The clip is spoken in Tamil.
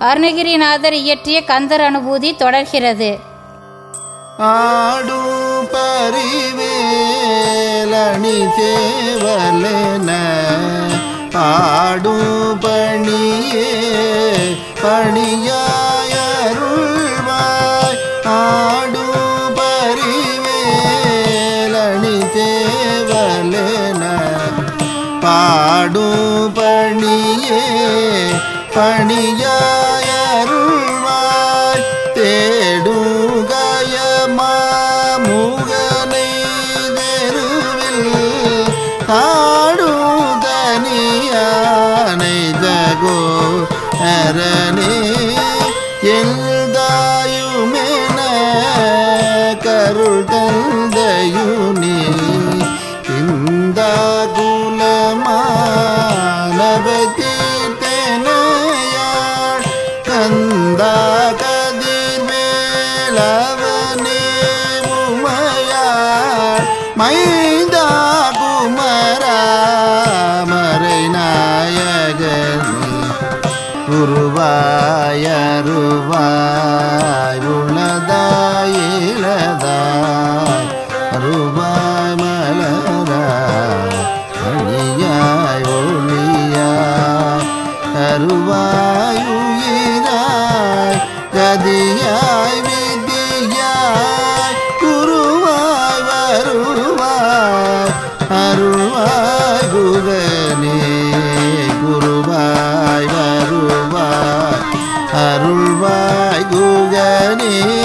அருணகிரிநாதர் இயற்றிய கந்தர் அனுபூதி தொடர்கிறது ஆடும் பரிவேலணி சேவலன ஆடும் பணியே பணியாயருள்வாய் ஆடும் பரிவேலணி சேவலன பாடும் பணியே பணியாயருள்வாய் தேடும் கயமா முகனை தெருவில் காடும் தனியானை ஜகோ அரணே எல்தாயுமென கருள் தந்தையுனி இந்த குலமானவதி தெனையாள் கந்தா கதிர் மேலவனே உமையாள் மைந்தா குமரா மறை நாயகனே உருவாய் அருவாய் உளதாய் இளதாய் அருவாய் மலராய் அழியாய் ஒளியாய் அருவாய் உயிராய் கதியாய் விதியாய் குருவாய் வருவாய் அருள்வாய் குகனே குருவாய் வருவாய் அருள்வாய் குகனே